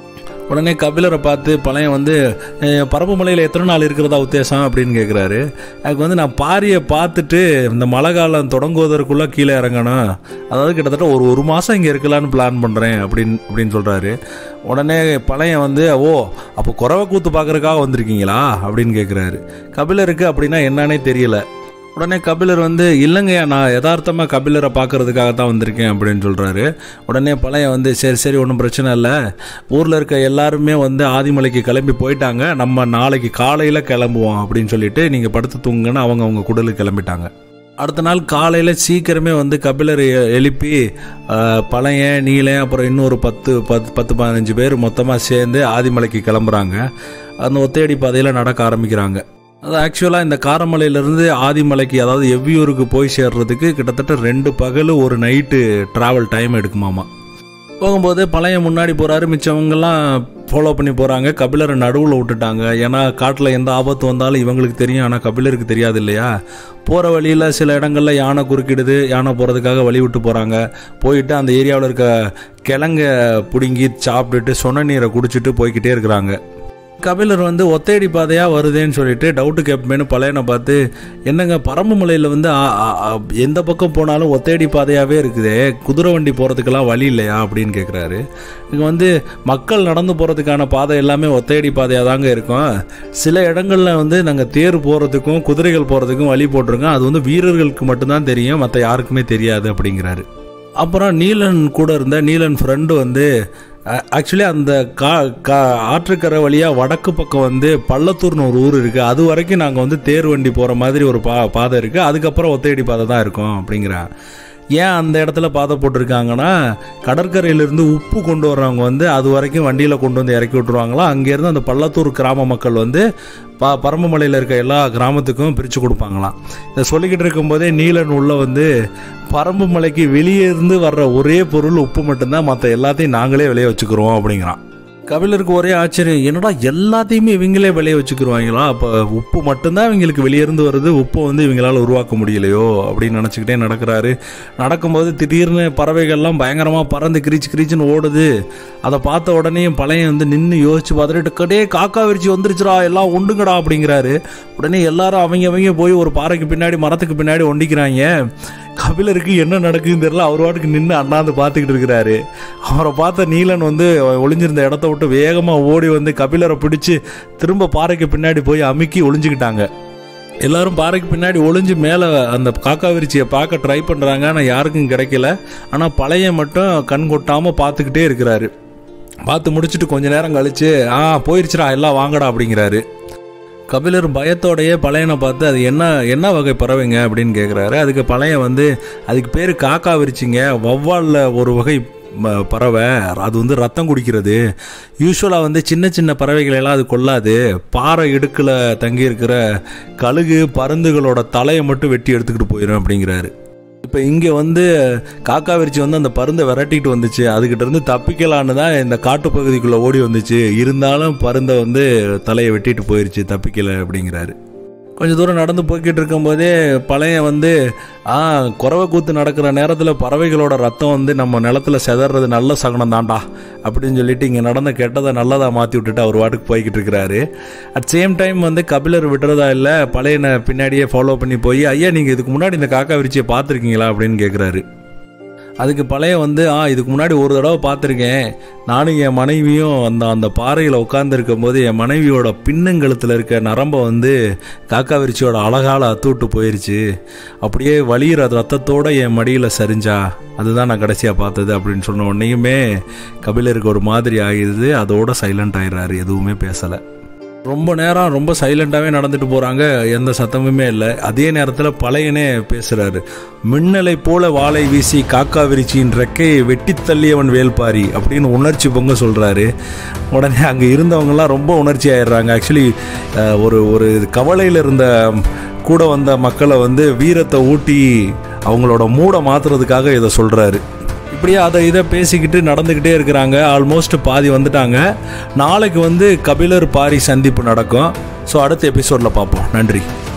உடனே கபிலரை பார்த்து பழையன் வந்து "அஹ், பரப்புமலையில் எத்தனை நாள் இருக்கிறதா உத்தேசம் அப்படின்னு கேட்குறாரு அதுக்கு வந்து நான் பாரியை பார்த்துட்டு இந்த மழை காலம் தொடங்குவதற்குள்ளே கீழே இறங்கணும் அதாவது கிட்டத்தட்ட ஒரு ஒரு மாதம் இங்கே இருக்கலான்னு பிளான் பண்ணுறேன் அப்படின்னு அப்படின்னு சொல்கிறாரு உடனே பழையன் வந்து ஓ அப்போ குறவை கூத்து பார்க்கறதுக்காக வந்திருக்கீங்களா அப்படின்னு கேட்குறாரு கபிலருக்கு அப்படின்னா என்னன்னே தெரியல உடனே கபிலர் வந்து இல்லைங்கய்யா நான் யதார்த்தமாக கபிலரை பார்க்கறதுக்காக தான் வந்திருக்கேன் அப்படின்னு சொல்கிறாரு உடனே பழைய வந்து சரி சரி ஒன்றும் பிரச்சனை இல்லை ஊரில் இருக்க எல்லாருமே வந்து ஆதிமலைக்கு கிளம்பி போயிட்டாங்க நம்ம நாளைக்கு காலையில் கிளம்புவோம் அப்படின்னு சொல்லிட்டு நீங்கள் படுத்து தூங்குன்னு அவங்க அவங்க குடலுக்கு கிளம்பிட்டாங்க அடுத்த நாள் காலையில் சீக்கிரமே வந்து கபிலர் எ- எழுப்பி அஹ், பழையன் நீலன் அப்புறம் இன்னொரு பத்து பத்து பத்து பதினஞ்சு பேர் மொத்தமாக சேர்ந்து ஆதிமலைக்கு கிளம்புறாங்க அந்த ஒத்தையடி பாதையில் நடக்க ஆரம்பிக்கிறாங்க அது ஆக்சுவலாக இந்த காரமலையிலேருந்து ஆதிமலைக்கு அதாவது எவ்வியூருக்கு போய் சேர்றதுக்கு கிட்டத்தட்ட ரெண்டு பகல் ஒரு நைட்டு ட்ராவல் டைம் எடுக்குமாமா போகும்போது பழைய முன்னாடி போகிறாரு மிச்சவங்கெல்லாம் ஃபாலோ பண்ணி போகிறாங்க கபிலரை நடுவில் விட்டுட்டாங்க ஏன்னா காட்டில் எந்த ஆபத்து வந்தாலும் இவங்களுக்கு தெரியும் ஆனால் கபிலருக்கு தெரியாது இல்லையா போகிற வழியில் சில இடங்கள்ல யானை குறுக்கிடுது யானை போகிறதுக்காக வழி விட்டு போகிறாங்க போயிட்டு அந்த ஏரியாவில் இருக்க கிழங்க பிடுங்கி சாப்பிட்டுட்டு சொன்ன நீரை குடிச்சிட்டு போய்கிட்டே இருக்கிறாங்க கபிலர் வந்து ஒத்தையடி பாதையாக வருதேன்னு சொல்லிட்டு டவுட்டு கேட்பேன்னு பழையனை பார்த்து என்னங்க பரம்பு மலையில் வந்து ஆ, ஆ, ஆ, எந்த பக்கம் போனாலும் ஒத்தையடி பாதையாகவே இருக்குதே குதிரை வண்டி போகிறதுக்கெல்லாம் வழி இல்லையா அப்படின்னு கேட்குறாரு இங்கே வந்து மக்கள் நடந்து போகிறதுக்கான பாதை எல்லாமே ஒத்தையடி பாதையாக தாங்க இருக்கும் சில இடங்களில் வந்து நாங்கள் தேர் போகிறதுக்கும் குதிரைகள் போகிறதுக்கும் வழி போட்டிருக்கோம் அது வந்து வீரர்களுக்கு மட்டும்தான் தெரியும் மற்ற யாருக்குமே தெரியாது அப்படிங்கிறாரு அப்புறம் நீலன் கூட இருந்த நீலன் ஃப்ரெண்டு வந்து ஆக்சுவலி அந்த கா கா ஆற்றுக்கரை வழியாக வடக்கு பக்கம் வந்து பள்ளத்தூர்னு ஒரு ஊர் இருக்குது அது வரைக்கும் நாங்கள் வந்து தேர் வண்டி போகிற மாதிரி ஒரு பா பாதை இருக்குது அதுக்கப்புறம் ஒத்தையடி பாதை தான் இருக்கும் அப்படிங்கிறான் ஏன் அந்த இடத்துல பாதை போட்டிருக்காங்கன்னா கடற்கரையிலிருந்து உப்பு கொண்டு வர்றவங்க வந்து அது வரைக்கும் வண்டியில் கொண்டு வந்து இறக்கி விட்டுருவாங்களா அங்கேருந்து அந்த பள்ளத்தூர் கிராம மக்கள் வந்து ப பரம்பமலையில் இருக்க எல்லா கிராமத்துக்கும் பிரித்து கொடுப்பாங்களாம் இதை சொல்லிக்கிட்டு இருக்கும்போதே நீலன் உள்ள வந்து பரம்பு மலைக்கு வெளியே இருந்து வர்ற ஒரே பொருள் உப்பு மட்டும்தான் மற்ற எல்லாத்தையும் நாங்களே விளைய வச்சுக்கிறோம் அப்படிங்கிறான் கபிலருக்கு ஒரே ஆச்சரியம் என்னடா எல்லாத்தையுமே இவங்களே விளைய வச்சுக்கிருவாங்களா அப்போ உப்பு மட்டும்தான் இவங்களுக்கு வெளியிருந்து வருது உப்பை வந்து இவங்களால உருவாக்க முடியலையோ அப்படின்னு நினச்சிக்கிட்டே நடக்கிறாரு நடக்கும்போது திடீர்னு பறவைகள்லாம் பயங்கரமாக பறந்து கிரீச்சு கிரீச்சுன்னு ஓடுது அதை பார்த்த உடனே பழைய வந்து நின்று யோசிச்சு பார்த்துட்டு கடே காக்கா விரிச்சு வந்துருச்சுடா எல்லாம் உண்டுங்கடா அப்படிங்கிறாரு உடனே எல்லாரும் அவங்க அவங்க போய் ஒரு பாறைக்கு பின்னாடி மரத்துக்கு பின்னாடி ஒண்டிக்கிறாங்க கபிலருக்கு என்ன நடக்குதுன்னு தெரியல அவர் வாட்டுக்கு நின்று அண்ணாந்து பார்த்துக்கிட்டு இருக்கிறாரு அவரை பார்த்த நீலன் வந்து ஒளிஞ்சிருந்த இடத்த விட்டு வேகமாக ஓடி வந்து கபிலரை பிடிச்சி திரும்ப பாறைக்கு பின்னாடி போய் அமுக்கி ஒளிஞ்சுக்கிட்டாங்க எல்லாரும் பாறைக்கு பின்னாடி ஒளிஞ்சு மேலே அந்த காக்கா விரிச்சியை பார்க்க ட்ரை பண்ணுறாங்க ஆனால் யாருக்கும் கிடைக்கல ஆனால் பழைய மட்டும் கண் கொட்டாமல் பார்த்துக்கிட்டே இருக்கிறாரு பார்த்து முடிச்சுட்டு கொஞ்ச நேரம் கழிச்சு ஆ போயிருச்சுடா எல்லாம் வாங்கடா அப்படிங்கிறாரு கபிலர் பயத்தோடையே பழையனை பார்த்து அது என்ன என்ன வகை பறவைங்க அப்படின்னு கேட்குறாரு அதுக்கு பழையன் வந்து அதுக்கு பேர் காக்கா விரிச்சிங்க வௌவாலில் ஒரு வகை ம- பறவை அது வந்து ரத்தம் குடிக்கிறது யூஸ்வலாக வந்து சின்ன சின்ன பறவைகளை எல்லாம் அது கொல்லாது பாறை இடுக்கில் தங்கி இருக்கிற கழுகு பருந்துகளோட தலையை மட்டும் வெட்டி எடுத்துக்கிட்டு போயிடும் அப்படிங்கிறாரு இப்போ இங்கே வந்து காக்கா விரிச்சி வந்து அந்த பருந்தை விரட்டிட்டு வந்துச்சு அதுகிட்ட இருந்து தப்பிக்கலான்னு தான் இந்த காட்டுப்பகுதிக்குள்ளே ஓடி வந்துச்சு இருந்தாலும் பருந்தை வந்து தலையை வெட்டிட்டு போயிருச்சு தப்பிக்கல அப்படிங்கிறாரு கொஞ்சம் தூரம் நடந்து போய்கிட்டு இருக்கும்போதே பழைய வந்து ஆ குறவை கூத்து நடக்கிற நேரத்தில் பறவைகளோட ரத்தம் வந்து நம்ம நிலத்துல செதறது நல்ல சகுனம் தான்டா அப்படின்னு சொல்லிட்டு இங்கே நடந்த கெட்டதை நல்லதாக மாற்றி விட்டுட்டு அவர் வாட்டுக்கு போய்கிட்டு இருக்கிறாரு அட் சேம் டைம் வந்து கபிலர் விடுறதா இல்லை பழையனை பின்னாடியே ஃபாலோ பண்ணி போய் ஐயா நீங்கள் இதுக்கு முன்னாடி இந்த காக்கா விரிச்சியை பார்த்துருக்கீங்களா அப்படின்னு கேட்குறாரு அதுக்கு பழைய வந்து ஆ இதுக்கு முன்னாடி ஒரு தடவை பார்த்துருக்கேன் நானும் என் மனைவியும் அந்த அந்த பாறையில் உட்காந்துருக்கும் போது என் மனைவியோட பின்னங்கழுத்தில் இருக்க நரம்பை வந்து காக்கா விரிச்சியோட அழகால அத்துவிட்டு போயிருச்சு அப்படியே வலிகிற ரத்தத்தோட என் மடியில் சரிஞ்சா அதுதான் நான் கடைசியாக பார்த்தது அப்படின்னு சொன்ன உடனேயுமே கபிலருக்கு ஒரு மாதிரி ஆகிடுது அதோட சைலண்ட் ஆயிடுறாரு எதுவுமே பேசலை ரொம்ப நேரம் ரொம்ப சைலண்டாகவே நடந்துட்டு போகிறாங்க எந்த சத்தமுமே இல்லை அதே நேரத்தில் பழையனே பேசுகிறாரு மின்னலை போல வாளை வீசி காக்கா விரிச்சியின் ரெக்கையை வெட்டி தள்ளியவன் வேல்பாரி அப்படின்னு உணர்ச்சி பொங்க சொல்கிறாரு உடனே அங்கே இருந்தவங்கலாம் ரொம்ப உணர்ச்சி ஆயிடுறாங்க ஆக்சுவலி ஒரு ஒரு கவலையில் இருந்த கூட வந்த மக்களை வந்து வீரத்தை ஊட்டி அவங்களோட மூடை மாற்றுறதுக்காக இதை சொல்கிறாரு இப்படியே அதை இதை பேசிக்கிட்டு நடந்துக்கிட்டே இருக்கிறாங்க ஆல்மோஸ்ட் பாதி வந்துட்டாங்க நாளைக்கு வந்து கபிலர் பாரி சந்திப்பு நடக்கும் ஸோ அடுத்த எபிசோடில் பார்ப்போம் நன்றி